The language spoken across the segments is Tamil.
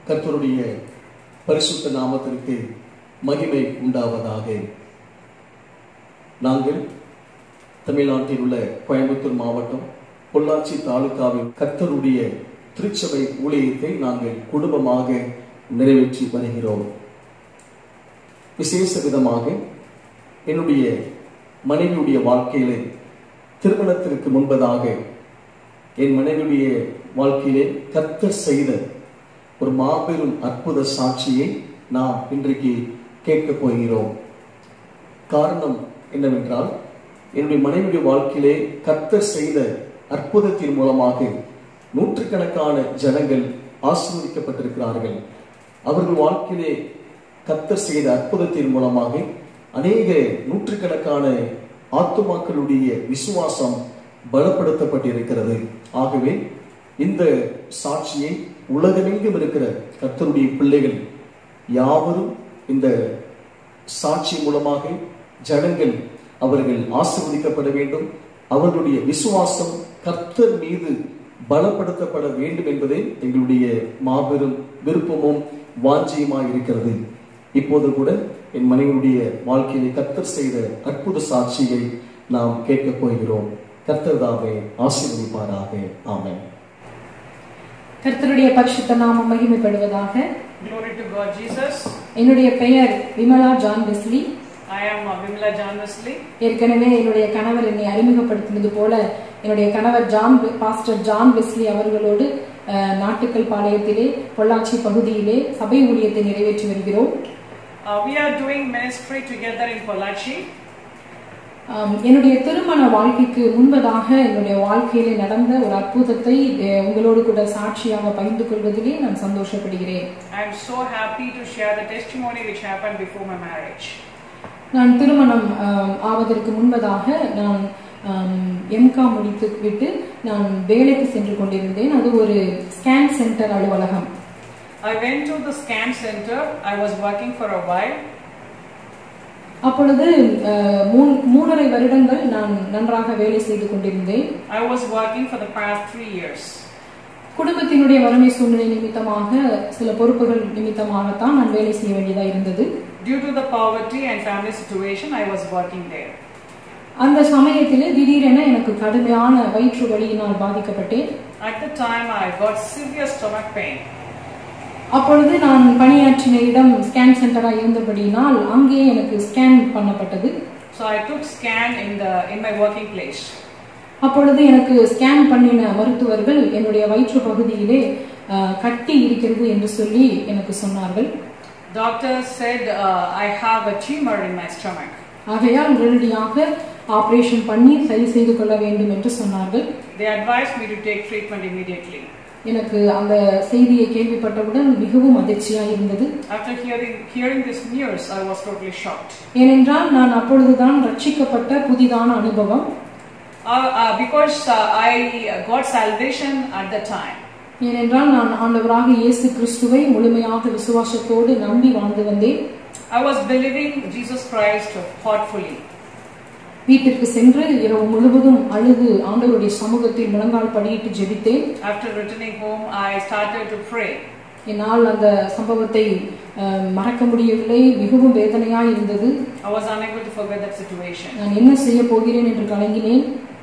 கர்த்தருடைய பரிசுத்த நாமத்திற்கு மகிமை உண்டாவதாக நாங்கள் தமிழ்நாட்டில் உள்ள கோயம்புத்தூர் மாவட்டம் பொள்ளாச்சி தாலுகாவில் கர்த்தருடைய திருச்சபை ஊழியத்தை நாங்கள் குடும்பமாக நிறைவேற்றி வருகிறோம் விசேஷ விதமாக என்னுடைய மனைவியுடைய வாழ்க்கையிலே திருமணத்திற்கு முன்பதாக என் மனைவியுடைய வாழ்க்கையிலே கர்த்தர் செய்த ஒரு மாபெரும் அற்புத சாட்சியை நாம் இன்றைக்கு கேட்கப் போகிறோம் காரணம் என்னவென்றால் என்னுடைய மனைவியுடைய வாழ்க்கையிலே கர்த்தர் செய்த அற்புதத்தின் மூலமாக நூற்றுக்கணக்கான ஜனங்கள் ஆசீர்வதிக்கப்பட்டிருக்கிறார்கள் அவர்கள் வாழ்க்கையிலே கர்த்தர் செய்த அற்புதத்தின் மூலமாக அநேக நூற்றுக்கணக்கான ஆத்துமாக்களுடைய விசுவாசம் பலப்படுத்தப்பட்டிருக்கிறது ஆகவே இந்த சாட்சியை உலகமெங்கும் இருக்கிற கர்த்தருடைய பிள்ளைகள் யாவரும் இந்த சாட்சி மூலமாக ஜனங்கள் அவர்கள் ஆசீர்வதிக்கப்பட வேண்டும் அவர்களுடைய விசுவாசம் கர்த்தர் மீது பலப்படுத்தப்பட வேண்டும் என்பதே எங்களுடைய மாபெரும் விருப்பமும் வாஞ்சியுமாய் இருக்கிறது இப்போது கூட என் மனைவியுடைய வாழ்க்கையிலே கர்த்தர் செய்த அற்புத சாட்சியை நாம் கேட்கப் போகிறோம் கர்த்தர் தாமே ஆசீர்வதிப்பாராக ஆமென் கர்த்தருடைய பரிசுத்த நாமம் மகிமைப்படுவதாக Glory to God Jesus. என்னுடைய பெயர் Vimala John Wesley I am uh, Vimla John Wesley. ஏற்கனவே என்னுடைய கணவர் என்னை அறிமுகப்படுத்தினது போல என்னுடைய கணவர் ஜான் பாஸ்டர் ஜான் வெஸ்லி அவர்களோடு அஹ், நாட்டுக்கல் பாளையத்திலே பொள்ளாச்சி பகுதியிலே சபை ஊழியத்தை நிறைவேற்றி வருகிறோம் Uh, we are doing ministry together in Polachi. ஆம், என்னுடைய திருமண வாழ்க்கைக்கு முன்பதாக என்னுடைய வாழ்க்கையிலே நடந்த ஒரு அற்புதத்தை அஹ், உங்களோடு கூட சாட்சியாக பகிர்ந்து கொள்வதிலே நான் சந்தோஷப்படுகிறேன் I am so happy to share the testimony which happened before my marriage. நான் திருமணம் ஆம், ஆவதற்கு முன்பதாக நான் எம்கா முடித்து விட்டு நான் வேலைக்கு சென்று கொண்டிருந்தேன் அது ஒரு ஸ்கேன் சென்டர் அலுவலகம் I went to the scan center. I was working for a while. அப்பொழுது அஹ், மூன்- மூணரை வருடங்கள் நான் நன்றாக வேலை செய்து கொண்டிருந்தேன் I was working for the past three years. குடும்பத்தினுடைய வறுமை சூழ்நிலை நிமித்தமாக சில பொறுப்புகள் நிமித்தமாகத்தான் நான் வேலை செய்ய வேண்டியதா இருந்தது Due to the poverty and family situation, I was working there. அந்த சமயத்திலே திடீரென எனக்கு கடுமையான வயிற்று வலியினால் பாதிக்கப்பட்டேன் At the time, I got severe stomach pain. அப்பொழுது நான் பணியாற்றின இடம் ஸ்கேன் சென்டரா இருந்தபடியினால் அங்கே எனக்கு ஸ்கேன் பண்ணப்பட்டது So I took scan in the in my working place. அப்பொழுது எனக்கு ஸ்கேன் பண்ணின மருத்துவர்கள் என்னுடைய வயிற்று பகுதியிலே அஹ், கட்டி இருக்கிறது என்று சொல்லி எனக்கு சொன்னார்கள் Doctor said uh, I have a tumor in my stomach. ஆகையால் உடனடியாக ஆபரேஷன் பண்ணி சரி செய்து கொள்ள வேண்டும் என்று சொன்னார்கள் They advised me to take treatment immediately. எனக்கு அந்த செய்தியை கேள்விப்பட்டவுடன் மிகவும் அதிர்ச்சியாக இருந்தது After hearing hearing this news, I was totally shocked. ஏனென்றால் நான் அப்பொழுதுதான் ரட்சிக்கப்பட்ட புதிதான அனுபவம் Uh, uh, because uh, I got salvation at the time. ஏனென்றால் நான் ஆண்டவராக இயேசு கிறிஸ்துவை முழுமையாக விசுவாசத்தோடு நம்பி வாழ்ந்து வந்தேன் I was believing Jesus Christ heartfully. வீட்டிற்கு சென்று இரவு முழுவதும் அழுது ஆண்டவருடைய சமூகத்தில் முழங்கால் படியிட்டு ஜெபித்தேன் After returning home, I started to pray. என்னால் அந்த சம்பவத்தை அஹ், மறக்க முடியவில்லை மிகவும் வேதனையாய் இருந்தது I was unable to forget that situation. நான் என்ன செய்ய போகிறேன் என்று கலங்கினேன்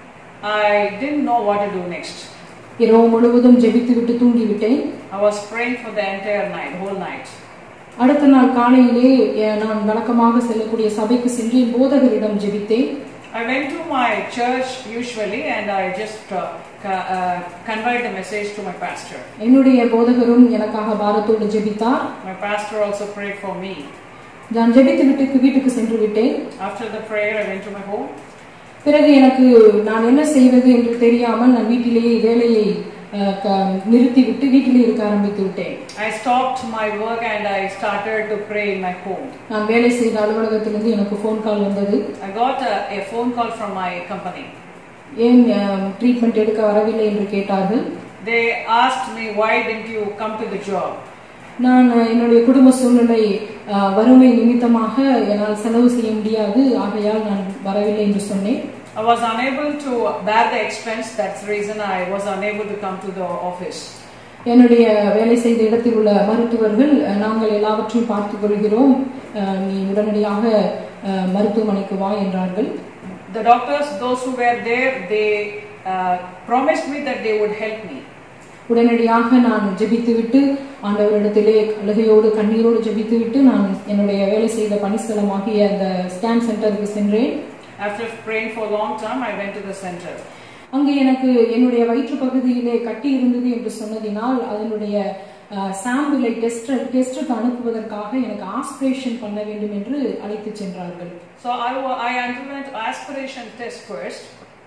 I didn't know what to do next. இரவு முழுவதும் ஜெபித்துவிட்டு தூங்கிவிட்டேன் I was praying for the entire night, whole night. அடுத்த நாள் காலையிலே அஹ், நான் வழக்கமாக செல்லக்கூடிய சபைக்கு சென்று என் போதகரிடம் ஜெபித்தேன் I went to my church usually and I just uh, co- uh, conveyed the message to my pastor. என்னுடைய போதகரும் எனக்காக பாரத்தோடு ஜெபித்தார் My pastor also prayed for me. நான் ஜெபித்து விட்டு வீட்டுக்கு சென்று விட்டேன் After the prayer, I went to my home. பிறகு எனக்கு நான் என்ன செய்வது என்று தெரியாமல் நான் வீட்டிலேயே வேலையை அஹ், க- நிறுத்திவிட்டு வீட்டிலே இருக்க ஆரம்பித்து விட்டேன் I stopped my work and I started to pray in my home. நான் வேலை செய்த அலுவலகத்திலிருந்து எனக்கு ஃபோன் கால் வந்தது I got a, a phone call from my company. ஏன் ட்ரீட்மெண்ட் எடுக்க வரவில்லை என்று கேட்டார்கள் They asked me, Why didn't you come to the job? நான் அஹ், என்னுடைய குடும்ப சூழ்நிலை அஹ், வறுமை நிமித்தமாக என்னால் செலவு செய்ய முடியாது ஆகையால் நான் வரவில்லை என்று சொன்னேன் I was unable to bear the expense. That's the reason I was unable to come to the office. என்னுடைய வேலை செய்த இடத்தில் உள்ள மருத்துவர்கள் அஹ், நாங்கள் எல்லாவற்றையும் பார்த்துக் கொள்கிறோம் அஹ், நீ உடனடியாக அஹ், மருத்துவமனைக்கு வா என்றார்கள் The doctors, those who were there, they uh, promised me that they would help me. உடனடியாக நான் ஜெபித்துவிட்டு ஆண்டவரிடத்திலே அழுகையோடு கண்ணீரோடு ஜெபித்துவிட்டு நான் என்னுடைய வேலை செய்த பணிஸ்தலமாகிய அந்த ஸ்கேன் சென்டருக்கு சென்றேன் After praying for a long time, I went to the center. அங்கு எனக்கு என்னுடைய வயிற்று பகுதியிலே கட்டி இருந்தது என்று சொன்னதினால் அதனுடைய சாம்பிளை டெஸ்ட் டெஸ்டுக்கு அனுப்புவதற்காக எனக்கு ஆஸ்பிரேஷன் பண்ண வேண்டும் என்று அழைத்து சென்றார்கள் So I, wa- I underwent aspiration test first.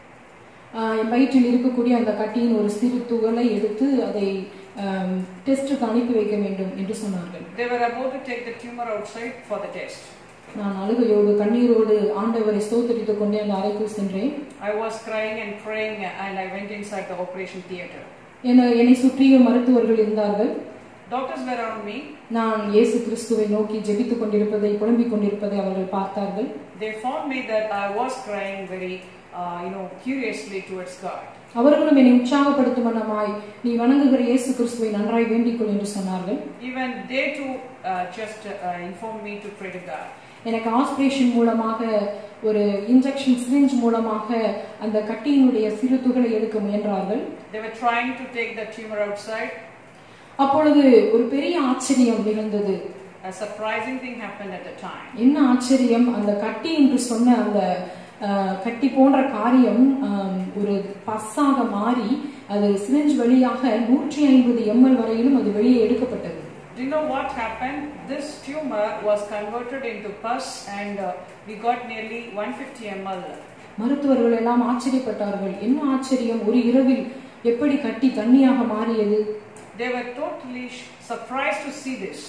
ஆஹ் என் வயிற்றில் இருக்கக்கூடிய அந்த கட்டியின் ஒரு சிறு துகளை எடுத்து அதை டெஸ்டுக்கு அனுப்பி வைக்க வேண்டும் என்று சொன்னார்கள் They were about to take the tumor outside for the test. நான் அழுகையோடு கண்ணீரோடு ஆண்டவரை ஸ்தோத்தரித்துக் கொண்டே அந்த அறைக்குள் சென்றேன் I was crying and praying, and I went inside the operation theater. என்னை என்னை சுற்றியும் மருத்துவர்கள் இருந்தார்கள் Doctors were around me. நான் இயேசு கிறிஸ்துவை நோக்கி ஜெபித்துக் கொண்டிருப்பதை புலம்பிக் கொண்டிருப்பதை அவர்கள் பார்த்தார்கள் They found me that I was crying very, uh, you know, curiously towards God. அவர்களும் என்னை உற்சாகப்படுத்தும் வண்ணமாய் நீ வணங்குகிற இயேசு கிறிஸ்துவை நன்றாய் வேண்டிக்கொள் என்று சொன்னார்கள் Even they too uh, just uh, informed me to pray to God. எனக்கு ஆஸ்பிரேஷன் மூலமாக ஒரு இன்ஜெக்ஷன் சிரிஞ்ச் மூலமாக அந்த கட்டியினுடைய சிறு துகளை எடுக்க முயன்றார்கள் They were trying to take the tumor outside. அப்பொழுது ஒரு பெரிய ஆச்சரியம் நிகழ்ந்தது A surprising thing happened at the time. என்ன ஆச்சரியம் அந்த கட்டி என்று சொன்ன அந்த அஹ், கட்டி போன்ற காரியம் ஆம், ஒரு பஸ்ஸாக மாறி அது சிரிஞ்ச் வழியாக நூற்றி ஐம்பது எம்எல் வரையிலும் அது வெளியே எடுக்கப்பட்டது Do you know what happened? This tumor was converted into pus and uh, we got nearly 150 ml. மருத்துவர்கள் எல்லாம் ஆச்சரியப்பட்டார்கள் என்ன ஆச்சரியம் ஒரு இரவில் எப்படி கட்டி தண்ணியாக மாறியது They were totally sh- surprised to see this.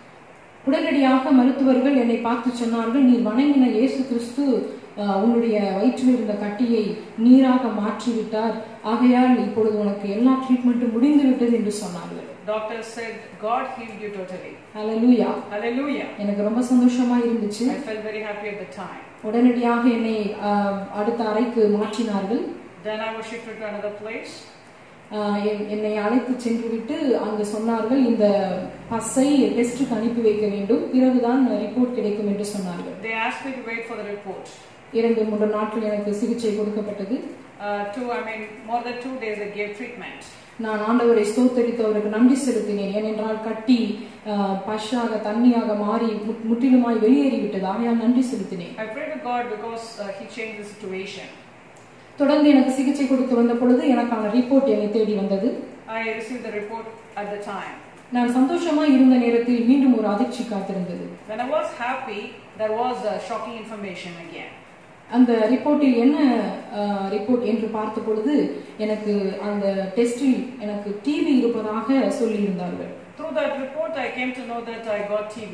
உடனடியாக மருத்துவர்கள் என்னை பார்த்து சொன்னார்கள் நீ வணங்கின இயேசு கிறிஸ்து அஹ், உன்னுடைய வயிற்றில் இருந்த கட்டியை நீராக மாற்றிவிட்டார் ஆகையால் இப்பொழுது உனக்கு எல்லா ட்ரீட்மெண்ட்டும் முடிந்து விட்டது என்று சொன்னார்கள் Doctor said, God healed you totally. Hallelujah Hallelujah. எனக்கு ரொம்ப சந்தோஷமா இருந்துச்சு I felt very happy at the time. உடனடியாக என்னை அஹ், அடுத்த அறைக்கு மாற்றினார்கள் Then I was shifted to another place. அஹ், என்- என்னை அழைத்து சென்று விட்டு அங்கு சொன்னார்கள் இந்த பஸ்ஸை டெஸ்டுக்கு அனுப்பி வைக்க வேண்டும் பிறகுதான் ரிப்போர்ட் கிடைக்கும் என்று சொன்னார்கள் They asked me to wait for the report. இரண்டு மூன்று நாட்கள் எனக்கு சிகிச்சை கொடுக்கப்பட்டது Uh, two, I mean, more than two days they gave treatment. நான் ஆண்டவரை ஸ்தோத்தரித்து அவருக்கு நன்றி செலுத்தினேன் ஏனென்றால் கட்டி அஹ், பஷாக தண்ணியாக மாறி முட்- முற்றிலுமாய் வெளியேறிவிட்டது ஆகையால் நன்றி செலுத்தினேன் I prayed to God because uh, He changed the situation. தொடர்ந்து எனக்கு சிகிச்சை கொடுத்து வந்த பொழுது எனக்கான ரிப்போர்ட் என்னை தேடி வந்தது I received the report at the time. நான் சந்தோஷமா இருந்த நேரத்தில் மீண்டும் ஒரு அதிர்ச்சி காத்திருந்தது When I was happy, there was uh, shocking information again. அந்த ரிப்போர்ட்டில் என்ன ரிப்போர்ட் என்று பார்த்த பொழுது எனக்கு அந்த டெஸ்டில் எனக்கு டிவி இருப்பதாக சொல்லியிருந்தார்கள் Through that report, I came to know that I got TB.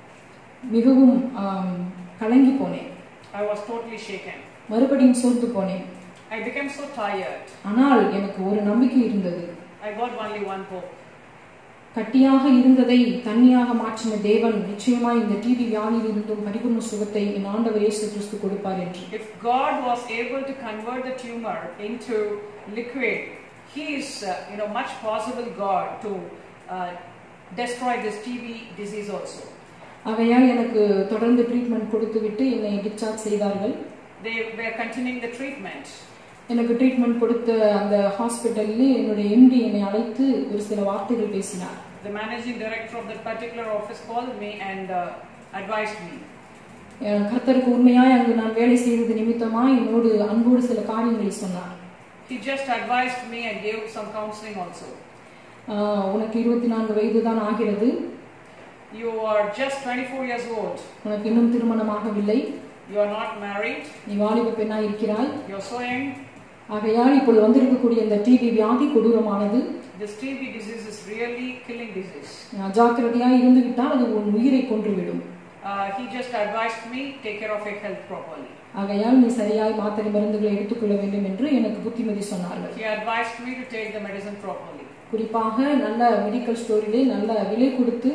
மிகவும் ஆம், கலங்கி போனேன் I was totally shaken. மறுபடியும் சோர்ந்து போனேன் I became so tired. ஆனால் எனக்கு ஒரு நம்பிக்கை இருந்தது I got only one hope. கட்டியாக இருந்ததை தண்ணியாக மாற்றின தேவன் நிச்சயமாய் இந்த டிவி வியாதியில் இருந்தும் பரிபூர்ண சுகத்தை என் ஆண்டவர் இயேசு கிறிஸ்து கொடுப்பார் என்று If God was able to convert the tumor into liquid, He is, uh, you know, much possible God to uh, destroy this TB disease also. ஆகையால் எனக்கு தொடர்ந்து ட்ரீட்மெண்ட் கொடுத்து விட்டு என்னை டிஸ்சார்ஜ் செய்தார்கள் They were continuing the treatment. எனக்கு ட்ரீட்மெண்ட் கொடுத்த அந்த ஹாஸ்பிட்டலில் என்னுடைய எம்டி என்னை அழைத்து ஒரு சில வார்த்தைகள் பேசினார் The managing director of that particular office called me and uh, advised me. அஹ் கர்த்தருக்கு உண்மையாய் அங்கு நான் வேலை செய்தது நிமித்தமாய் என்னோடு அன்போடு சில காரியங்களை சொன்னார் He just advised me and gave some counseling also. அஹ் உனக்கு இருபத்தி நான்கு வயது தான் ஆகிறது You are just 24 years old. உனக்கு இன்னும் திருமணமாகவில்லை You are not married. நீ வாலிப பெண்ணாய் இருக்கிறாய் You're so young. ஆகையால் இப்பொழுது வந்திருக்கக்கூடிய இந்த டிபி வியாதி கொடூரமானது This TB disease is really killing disease. நீ அஜாக்கிரதையாய் இருந்து விட்டால் அது உன் உயிரை கொன்றுவிடும் Uh, he just advised me take care of your health properly. ஆகையால் நீ சரியாய் மாத்திரை மருந்துகளை எடுத்துக்கொள்ள வேண்டும் என்று எனக்கு புத்திமதி சொன்னார்கள் He advised me to take the medicine properly. குறிப்பாக நல்ல மெடிக்கல் ஸ்டோரிலே நல்ல விலை கொடுத்து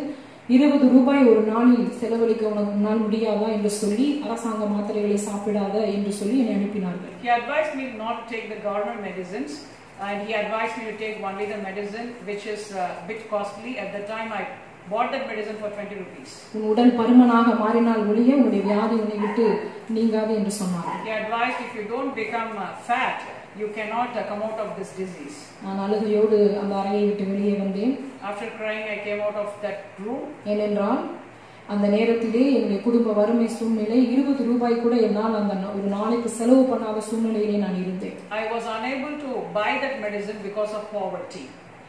இருபது ரூபாய் ஒரு நாளில் செலவழிக்க உனக்கு உன்னால் முடியாதா என்று சொல்லி அரசாங்க மாத்திரைகளை சாப்பிடாத என்று சொல்லி என்னை அனுப்பினார்கள் He advised me not to take the government medicines, and he advised me to take only the medicine which is uh, a bit costly. At the time, I bought that medicine for 20 rupees. உன் உடல் பருமனாக மாறினால் ஒழிய உன்னுடைய வியாதி உன்னை விட்டு நீங்காது என்று சொன்னார்கள் He advised if you don't become uh, fat, you cannot uh, come out of this disease. நான் அழுகையோடு அந்த அறையை விட்டு வெளியே வந்தேன் After crying, I came out of that room. ஏனென்றால் அந்த நேரத்திலே என்னுடைய குடும்ப வறுமை சூழ்நிலை இருபது ரூபாய் கூட என்னால் அந்த நா- ஒரு நாளைக்கு செலவு பண்ணாத சூழ்நிலையிலே நான் இருந்தேன் I was unable to buy that medicine because of poverty.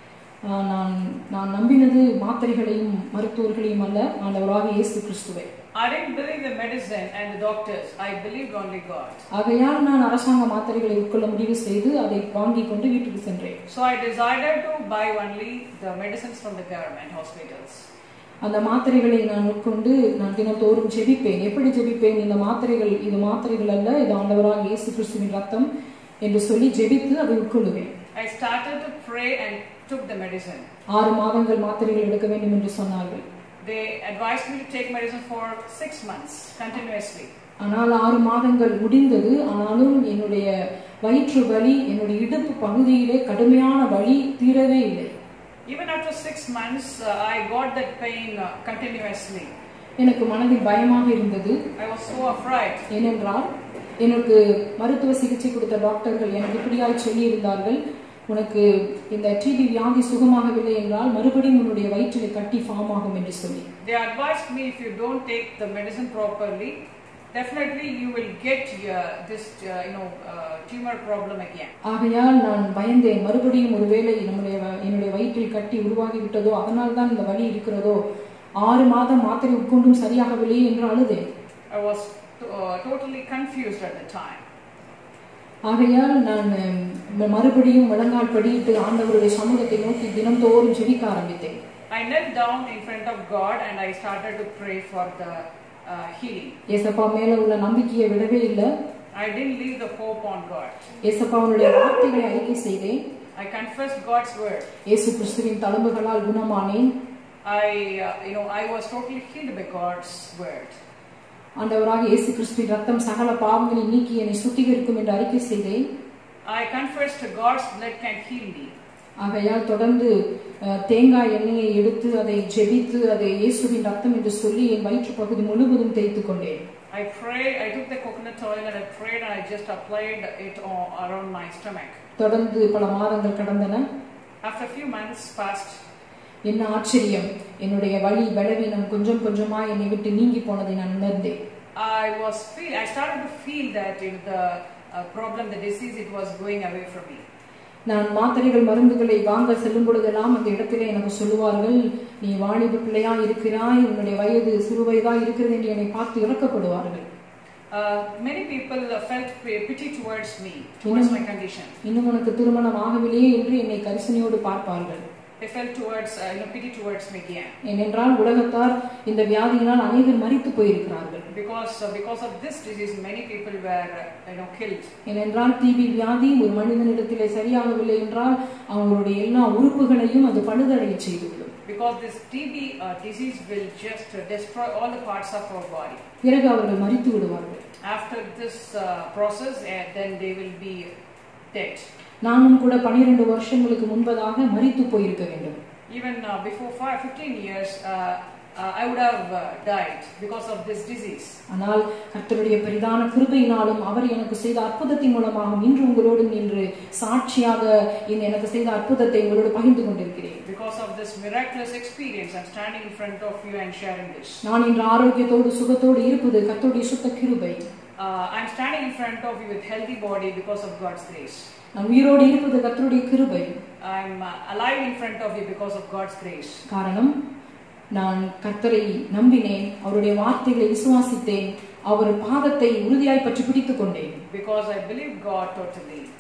ஆஹ் நான் நான் நம்பினது மாத்திரைகளையும் மருத்துவர்களையும் அல்ல ஆண்டவராக இயேசு கிறிஸ்துவை I didn't believe the medicine and the doctors. I believed only God. ஆகையால் நான் அரசாங்க மாத்திரைகளை உட்கொள்ள முடிவு செய்து அதை வாங்கி கொண்டு வீட்டுக்கு சென்றேன் So I decided to buy only the medicines from the government hospitals. அந்த மாத்திரைகளை நான் உட்கொண்டு நான் தினத்தோறும் ஜெபிப்பேன் எப்படி ஜெபிப்பேன் இந்த மாத்திரைகள் இது மாத்திரைகள் அல்ல இது ஆண்டவராக இயேசு கிறிஸ்துவின் ரத்தம் என்று சொல்லி ஜெபித்து அதை உட்கொள்ளுவேன் I started to pray and took the medicine. ஆறு மாதங்கள் மாத்திரைகள் எடுக்க வேண்டும் என்று சொன்னார்கள் They advised me to take medicine for six months continuously. ஆனால் ஆறு மாதங்கள் முடிந்தது ஆனாலும் என்னுடைய வயிற்று வலி என்னுடைய இடுப்பு பகுதியிலே கடுமையான வலி தீரவே இல்லை Even after six months, uh, I got that pain uh, continuously. எனக்கு மனதில் பயமாக இருந்தது I was so afraid. ஏனென்றால் எனக்கு மருத்துவ சிகிச்சை கொடுத்த டாக்டர்கள் எனக்கு இப்படியாய் சொல்லி இருந்தார்கள் உனக்கு இந்த டிபி வியாதி சுகமாகவில்லை என்றால் மறுபடியும் உன்னுடைய வயிற்றில் கட்டி ஃபார்ம் ஆகும் என்று சொல்லி They advised me if you don't take the medicine properly, definitely you will get uh, this, uh, you know, uh, tumor problem again. ஆகையால் நான் பயந்தேன் மறுபடியும் ஒருவேளை நம்முடைய வ- என்னுடைய வயிற்றில் கட்டி உருவாகி விட்டதோ அதனால் தான் இந்த வலி இருக்கிறதோ ஆறு மாதம் மாத்திரை உட்கொண்டும் சரியாகவில்லை என்று அழுதேன் I was uh, totally confused at the time. ஆகையால் நான் ம், மறுபடியும் முழங்கால் படியிட்டு ஆண்டவருடைய சமூகத்தை நோக்கி தினம்தோறும் ஜெபிக்க ஆரம்பித்தேன் I knelt down in front of God and I started to pray for the uh, healing. ஏசப்பா மேல உள்ள நம்பிக்கையை விடவே இல்லை I didn't leave the hope on God. ஏசப்பாவுடைய வார்த்தைகளை அறிக்கை செய்தேன் I confessed God's word. இயேசு கிறிஸ்துவின் தழும்புகளால் குணமானேன் I, uh, you know, I was totally healed by God's word. ஆண்டவராக இயேசு கிறிஸ்துவின் ரத்தம் சகல பாவங்களை நீக்கி என்னை சுத்திகரிக்கும் என்று அறிக்கை செய்தேன் I confessed God's blood can heal me. ஆகையால் தொடர்ந்து அஹ், தேங்காய் எண்ணெயை எடுத்து அதை ஜெபித்து அதை இயேசுவின் ரத்தம் என்று சொல்லி என் வயிற்று பகுதி முழுவதும் தேய்த்து கொண்டேன் I prayed, I took the coconut oil and I prayed and I just applied it on, around my stomach. தொடர்ந்து பல மாதங்கள் கடந்தன After a few months passed, என்ன ஆச்சரியம் என்னுடைய வலி பலவீனம் கொஞ்சம் கொஞ்சமா என்னை விட்டு நீங்கி போனதை நான் உணர்ந்தேன் I was feel, I started to feel that you know, the uh, problem, the disease, it was going away from me. நான் மாத்திரைகள் மருந்துகளை வாங்க செல்லும் பொழுதெல்லாம் அந்த இடத்திலே எனக்கு சொல்லுவார்கள் நீ வாலிப பிள்ளையா இருக்கிறாய் உன்னுடைய வயது சிறுவயதா இருக்கிறது என்று என்னை பார்த்து இறக்கப்படுவார்கள் Uh, many people uh, felt p- pity towards me, towards my condition. இன்னும் உனக்கு திருமணம் ஆகவில்லையே என்று என்னை கரிசனையோடு பார்ப்பார்கள் They felt towards, uh, you know, pity towards me again. ஏனென்றால் உலகத்தார் இந்த வியாதியினால் அநேகர் மரித்து போயிருக்கிறார்கள் Because, uh, because of this disease, many people were, uh, you know, killed. ஏனென்றால் டிபி வியாதி ஒரு மனிதனிடத்திலே சரியாகவில்லை என்றால் அவங்களுடைய எல்லா உறுப்புகளையும் அது பழுதடைய செய்துவிடும் Because this TB uh, disease will just uh, destroy all the parts of our body. பிறகு அவர்கள் மரித்து விடுவார்கள் After this uh, process, uh, then they will be dead. நானும் கூட பனிரெண்டு வருஷங்களுக்கு முன்பதாக மரித்து போயிருக்க வேண்டும் Even uh, before five, 15 years, uh, uh, I would have uh, died because of this disease. ஆனால் கர்த்தருடைய பெரிதான கிருபையினாலும் அவர் எனக்கு செய்த அற்புதத்தின் மூலமாகவும் இன்று உங்களோடு நின்று சாட்சியாக இந்த எனக்கு செய்த அற்புதத்தை உங்களோடு பகிர்ந்து கொண்டிருக்கிறேன் Because of this miraculous experience, I'm standing in front of you and sharing this. நான் இன்று ஆரோக்கியத்தோடு சுகத்தோடு இருப்பது கர்த்தருடைய சுத்த கிருபை Uh, I'm standing in front of you with healthy body because of God's grace. நான் உயிரோடு இருப்பது கர்த்தருடைய கிருபை I'm uh, alive in front of you because of God's grace. காரணம் நான் கர்த்தரை நம்பினேன் அவருடைய வார்த்தைகளை விசுவாசித்தேன் அவர் பாதத்தை உறுதியாய் பற்றி பிடித்துக் கொண்டேன் Because I believe God totally.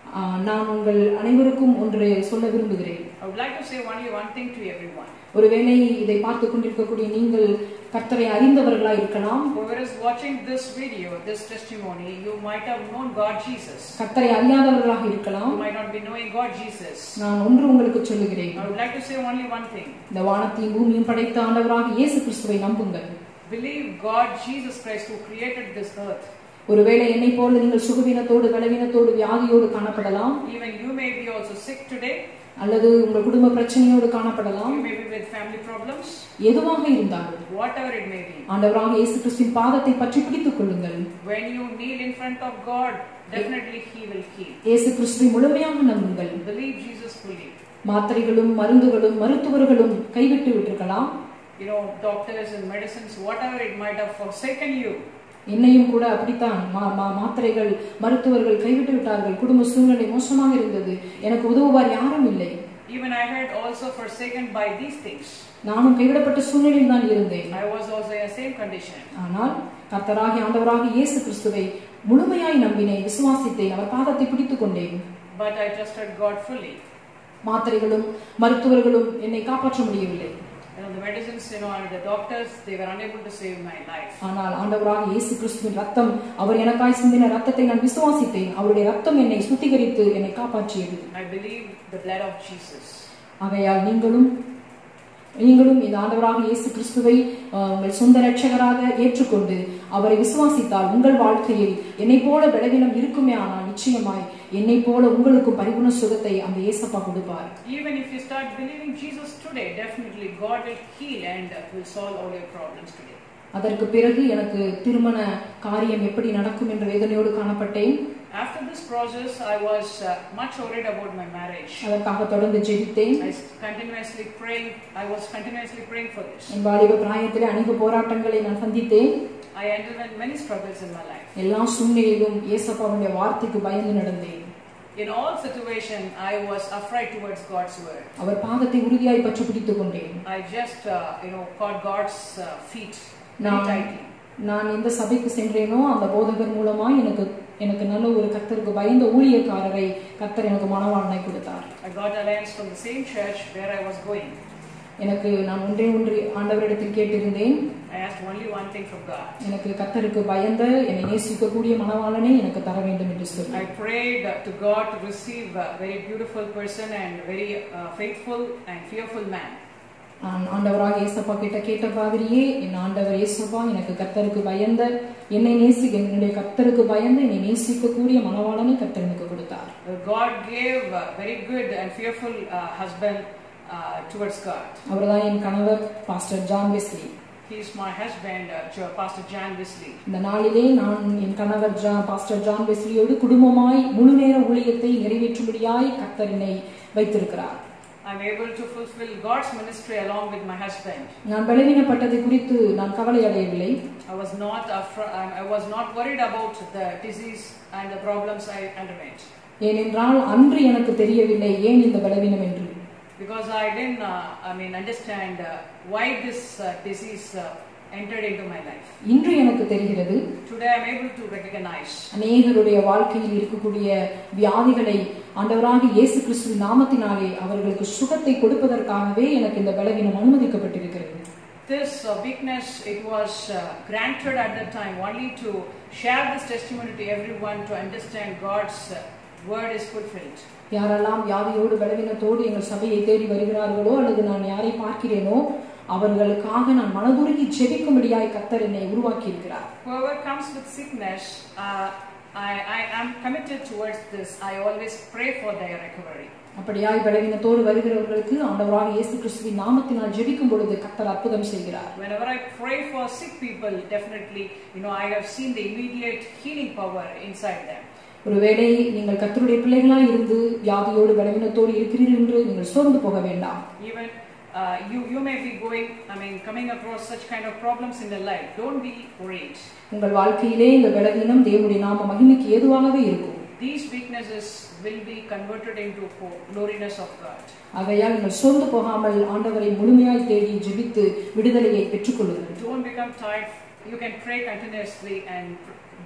ஆஹ், நான் உங்கள் அனைவருக்கும் ஒன்று சொல்ல விரும்புகிறேன் I would like to say only one thing to everyone. ஒருவேளை இதை பார்த்து கொண்டிருக்கக்கூடிய நீங்கள் கர்த்தரை அறிந்தவர்களா இருக்கலாம் Whoever is watching this video, this testimony, you might have known God Jesus. கர்த்தரை அறியாதவர்களாக இருக்கலாம் You might not be knowing God Jesus. நான் ஒன்று உங்களுக்கு சொல்லுகிறேன் I would like to say only one thing. இந்த வானத்தையும் பூமியும் படைத்த ஆண்டவராக இயேசு கிறிஸ்துவை நம்புங்கள் Believe God Jesus Christ who created this earth. ஒருவேளை என்னை போல நீங்கள் சுகவீனத்தோடு பலவீனத்தோடு வியாதியோடு காணப்படலாம் Even you may be also sick today. அல்லது உங்கள் குடும்ப பிரச்சனையோடு காணப்படலாம் You may be with family problems. எதுவாக இருந்தாலும் Whatever it may be. ஆண்டவராக இயேசு கிறிஸ்துவின் பாதத்தை பற்றி பிடித்துக் கொள்ளுங்கள் When you kneel in front of God, definitely He will heal. இயேசு கிறிஸ்துவை முழுமையாக நம்புங்கள் Believe Jesus fully. மாத்திரைகளும் மருந்துகளும் மருத்துவர்களும் கைவிட்டு விட்டிருக்கலாம் You know, doctors and medicines, whatever it might have forsaken you, என்னையும் கூட அப்படித்தான் மா- மா- மாத்திரைகள் மருத்துவர்கள் கைவிட்டு விட்டார்கள் குடும்ப சூழ்நிலை மோசமாக இருந்தது எனக்கு உதவுவார் யாரும் இல்லை even I had also forsaken by these things. நானும் கைவிடப்பட்ட சூழ்நிலையில் தான் இருந்தேன் I was also in the same condition. ஆனால் கர்த்தராகி ஆண்டவராக இயேசு கிறிஸ்துவை முழுமையாய் நம்பினேன் விசுவாசித்தேன் அவர் பாதத்தை பிடித்துக் கொண்டேன் But I trusted God fully. மாத்திரைகளும் மருத்துவர்களும் என்னை காப்பாற்ற முடியவில்லை You know, the medicines, you know, and the doctors, they were unable to save my life. ஆனால் ஆண்டவராக இயேசு கிறிஸ்துவின் ரத்தம் அவர் எனக்காய் சிந்தின ரத்தத்தை நான் விசுவாசித்தேன் அவருடைய ரத்தம் என்னை சுத்திகரித்து என்னை காப்பாற்றியது I believe the blood of Jesus. ஆகையால் நீங்களும் நீங்களும் இந்த ஆண்டவராக இயேசு கிறிஸ்துவை அஹ், உங்கள் சொந்த ரட்சகராக ஏற்றுக்கொண்டு அவரை விசுவாசித்தால் உங்கள் வாழ்க்கையில் என்னை போல பலவீனம் இருக்குமே ஆனால் நிச்சயமாய் என்னை போல உங்களுக்கும் பரிபூர்ண சுகத்தை அந்த இயேசப்பா கொடுப்பார் Even if you start believing Jesus today, definitely God will heal and will solve all your problems today. அதற்கு பிறகு எனக்கு திருமண காரியம் எப்படி நடக்கும் என்ற வேதனையோடு காணப்பட்டேன் After this process, I was uh, much worried about my marriage. அதற்காக தொடர்ந்து ஜெபித்தேன் I was continuously praying. I was continuously praying for this. என் வாலிப பிராயத்திலே அநேக போராட்டங்களை நான் சந்தித்தேன் I underwent many struggles in my life. எல்லா சூழ்நிலையிலும் இயேசப்பாவுடைய வார்த்தைக்கு பயந்து நடந்தேன் In all situations, I was afraid towards God's word. அவர் பாதத்தை உறுதியாய் பற்றி பிடித்துக் கொண்டேன் I just, uh, you know, caught God's uh, feet very நான் tightly. நான் எந்த சபைக்கு சென்றேனோ அந்த போதகர் மூலமாய் எனக்கு எனக்கு நல்ல ஒரு கர்த்தருக்கு பயந்த ஊழியக்காரரை கர்த்தர் எனக்கு மனவாளனாய் கொடுத்தார் I got alliance from the same church where I was going. எனக்கு நான் ஒன்றே ஒன்று ஆண்டவரிடத்தில் கேட்டிருந்தேன் I asked only one thing from God. எனக்கு கர்த்தருக்கு பயந்த என்னை நேசிக்கக்கூடிய மனவாளனை எனக்கு தர வேண்டும் என்று சொல்லி I prayed uh, to God to receive a very beautiful person and very uh, faithful and fearful man. நான் ஆண்டவராக இயேசப்பா கிட்ட கேட்ட மாதிரியே என் ஆண்டவர் இயேசப்பா எனக்கு கர்த்தருக்கு பயந்த என்னை நேசி என்னுடைய கர்த்தருக்கு பயந்து என்னை நேசிக்கக்கூடிய மனவாளனை கர்த்தர் எனக்கு கொடுத்தார் Uh, God gave a very good and fearful uh, husband uh, towards God. அவர்தான் என் கணவர் pastor John Wesley He is my husband, uh, Jo- Pastor Jan Wesley. இந்த நாளிலே நான் என் கணவர் ஜா பாஸ்டர் ஜான் வெஸ்லியோடு குடும்பமாய் முழு நேர ஊழியத்தை நிறைவேற்றும்படியாய் கர்த்தர் என்னை வைத்திருக்கிறார் I'm able to fulfill God's ministry along with my husband. நான் பலவீனப்பட்டதை குறித்து நான் கவலை அடையவில்லை I was not afra- I I was not worried about the disease and the problems I underwent ஏனென்றால் அன்று எனக்கு தெரியவில்லை ஏன் இந்த பலவீனம் என்று because I didn't, uh, I mean, understand uh, why this uh, disease uh, entered into my life. இன்று எனக்கு தெரிகிறது Today I'm able to recognize அநேகருடைய வாழ்க்கையில் இருக்கக்கூடிய வியாதிகளை ஆண்டவராக இயேசு கிறிஸ்துவின் நாமத்தினாலே அவர்களுக்கு சுகத்தை கொடுப்பதற்காகவே எனக்கு இந்த பலவீனம் அனுமதிக்கப்பட்டிருக்கிறது this uh, weakness. It was uh, granted at that time only to share this testimony to everyone to understand God's uh, word is fulfilled. யாரெல்லாம் வியாதியோடு பலவீனத்தோடு எங்கள் சபையை தேடி வருகிறார்களோ அல்லது நான் யாரை பார்க்கிறேனோ அவர்களுக்காக நான் மனதுருகி ஜெபிக்கும்படியாய் கர்த்தர் என்னை உருவாக்கி இருக்கிறார் Whoever comes with sickness, uh, I, I am committed towards this. I always pray for their recovery. அப்படியாய் பலவீனத்தோடு வருகிறவர்களுக்கு ஆண்டவராக இயேசு கிறிஸ்துவின் நாமத்தினால் ஜெபிக்கும் பொழுது கர்த்தர் அற்புதம் செய்கிறார் Whenever I pray for sick people, definitely, you know, I have seen the immediate healing power inside them. ஒருவேளை நீங்கள் கர்த்தருடைய பிள்ளைகளாய் இருந்து வியாதியோடு பலவீனத்தோடு இருக்கிறீர்கள் என்று நீங்கள் சோர்ந்து போக வேண்டாம் Even uh, you, you may be going, I mean, coming across such kind of problems in your life. Don't be worried. உங்கள் வாழ்க்கையிலே இந்த பலவீனம் தேவனுடைய நாம மகிமைக்கு ஏதுவாகவே இருக்கும் These weaknesses will be converted into ho- gloriness of God. ஆகையால் நீங்கள் சோர்ந்து போகாமல் ஆண்டவரை முழுமையாய் தேடி ஜெபித்து விடுதலையை பெற்றுக்கொள்ளுங்கள் Don't become tired. You can pray continuously and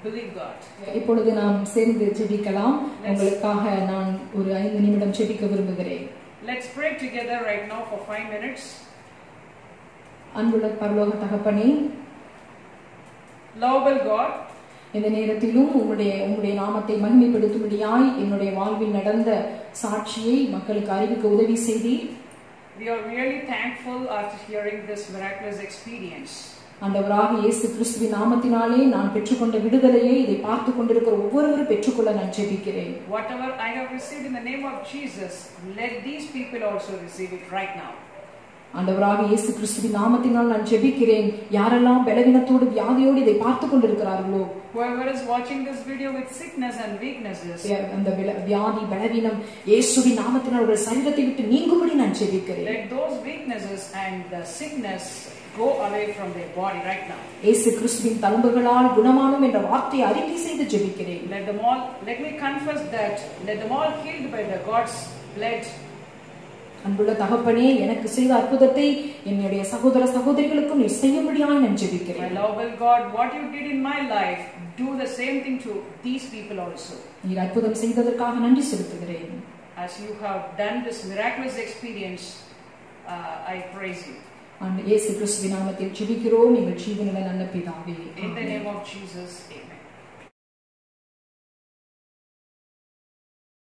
believe God. இப்பொழுது நாம் சேர்ந்து ஜெபிக்கலாம் உங்களுக்காக நான் ஒரு ஐந்து நிமிடம் ஜெபிக்க விரும்புகிறேன் Let's pray together right now for five minutes. அன்புள்ள பரலோக தகப்பனே Lovable God, இந்த நேரத்திலும் உங்களுடைய உங்களுடைய நாமத்தை மகிமைப்படுத்தும்படியாய் என்னுடைய வாழ்வில் நடந்த சாட்சியை மக்களுக்கு அறிவிக்க உதவி செய்தீர் we are really thankful after hearing this miraculous experience. ஆண்டவராக இயேசு கிறிஸ்துவின் நாமத்தினாலே நான் பெற்றுக்கொண்ட விடுதலையை இதை பார்த்து கொண்டிருக்கிற ஒவ்வொருவரும் பெற்றுக்கொள்ள நான் ஜெபிக்கிறேன் Whatever I have received in the name of Jesus, let these people also receive it right now. ஆண்டவராக இயேசு கிறிஸ்துவின் நாமத்தினால் நான் ஜெபிக்கிறேன் யாரெல்லாம் பலவீனத்தோடு வியாதியோடு இதை பார்த்து கொண்டிருக்கிறார்களோ Whoever is watching this video with sickness and weaknesses, அந்த வில- வியாதி பலவீனம் இயேசுவின் நாமத்தினால் அவர்கள் சரீரத்தை விட்டு நீங்கும்படி நான் ஜெபிக்கிறேன் let those weaknesses and the sickness go away from their body right now. இயேசு கிறிஸ்துவின் தழும்புகளால் குணமானும் என்ற வார்த்தையை அறிக்கை செய்து ஜெபிக்கிறேன் Let them all, let me confess that, let them all healed by the God's blood. அன்புள்ள தகப்பனே எனக்கு செய்த அற்புதத்தை என்னுடைய சகோதர சகோதரிகளுக்கும் நீ செய்யும்படியாய் நான் My ஜெபிக்கிறேன் lovable God, what you did in my life, do the same thing to these people also. நீர் அற்புதம் செய்ததற்காக நன்றி செலுத்துகிறேன் As you have done this miraculous experience, uh, I praise you. ஆண்டு இயேசு கிறிஸ்துவின் நாமத்தில் ஜெபிக்கிறோம் எங்கள் ஜீவனில் நல்ல பிதாவே In the amen. name of Jesus, amen.